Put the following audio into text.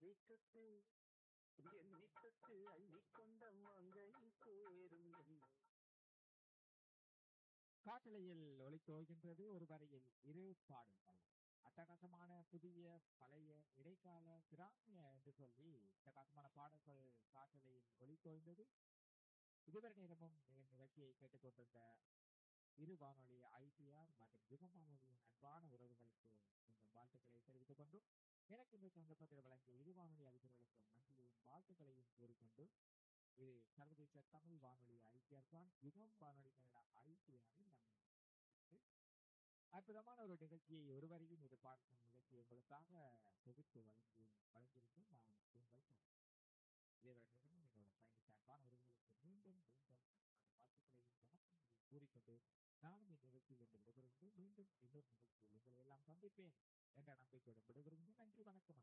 தொட்டு எண்ணி தொட்டு அள்ளிக்கொண்ட மங்கை சேரும் என்னை காற்றலையில் ஒளித்தோகின்றது ஒரு வரையில் இரு பாடல்கள் அட்டகாசமான புதிய பழைய இடைக்கால கிராமிய என்று சொல்லி அட்டகாசமான பாடல்கள் காற்றலையில் ஒளித்தோய்ந்தது இதுவரை நேரமும் என் நிகழ்ச்சியை கேட்டுக்கொண்டிருந்த இரு வானொலி ஐடிஆர் மற்றும் யுகம் வானொலியின் அன்பான உறவுகளுக்கு எங்கள் வாழ்த்துக்களை தெரிவித்துக் கொண்டும் எனக்கு இந்த சந்தர்ப்பத்தில் வழங்கிய இரு வானொலி அதிபர்களுக்கு நன்றியையும் வாழ்த்துக்களையும் கூறிக்கொண்டு இது சர்வதேச தமிழ் வானொலி ஐடிஆர் தான் யுகம் வானொலி கனடா ஐடிஆரின் நம்ம அற்புதமான ஒரு நிகழ்ச்சியை ஒருவரையும் ஒரு பார்க்கும் நிகழ்ச்சி உங்களுக்காக தொகுத்து வழங்கி வழங்கியிருக்கும் நான் உங்கள் இதேவரையும் என்னோட பயணி சார்பான உறவுகளுக்கு மீண்டும் மீண்டும் வாழ்த்துக்களையும் வணக்கங்களையும் கூறிக்கொண்டு நானும் இந்த நிகழ்ச்சியில் இருந்து விடைபெறுகிறேன் மீண்டும் இன்னொரு நிகழ்ச்சியில் உங்களை எல்லாம் சந்திப்பேன் என்ற நம்பிக்கையுடன் விடைபெறுகிறேன் நன்றி வணக்கம்